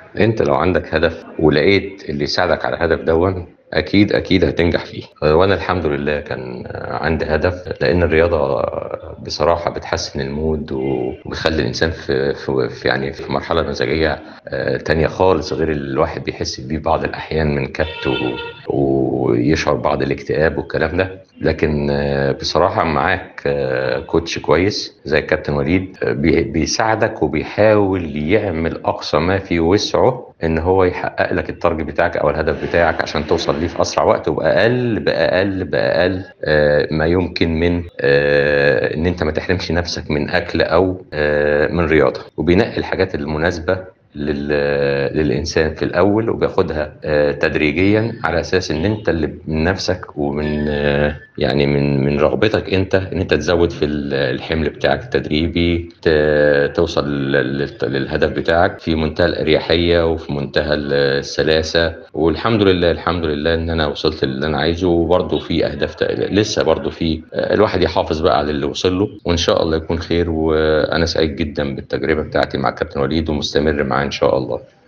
انت لو عندك هدف ولقيت اللي يساعدك على الهدف دون اكيد اكيد هتنجح فيه وانا الحمد لله كان عندي هدف لان الرياضه بصراحه بتحسن المود وبتخلي الانسان في, في في يعني في مرحله مزاجيه آه، تانية خالص غير اللي الواحد بيحس بيه بعض الاحيان من كبت و- ويشعر بعض الاكتئاب والكلام ده لكن آه، بصراحه معاك آه، كوتش كويس زي الكابتن وليد آه، بي- بيساعدك وبيحاول يعمل اقصى ما في وسعه ان هو يحقق لك التارجت بتاعك او الهدف بتاعك عشان توصل ليه في اسرع وقت وباقل باقل باقل آه، ما يمكن من آه، ان انت ما تحرمش نفسك من اكل او آه، من رياضه وبينقي الحاجات المناسبه لل- للانسان في الاول وبياخدها آه، تدريجيا على اساس ان انت اللي من نفسك ومن آه، يعني من من رغبتك انت ان انت تزود في ال- الحمل بتاعك التدريبي ت- توصل لل- للهدف بتاعك في منتهى الاريحيه وفي منتهى السلاسه والحمد لله الحمد لله ان انا وصلت للي انا عايزه وبرضه في اهداف ت- لسه برضه في آه، الواحد يحافظ بقى على اللي وصل له وان شاء الله يكون خير وانا سعيد جدا بالتجربه بتاعتي مع كابتن وليد ومستمر معاه ان شاء الله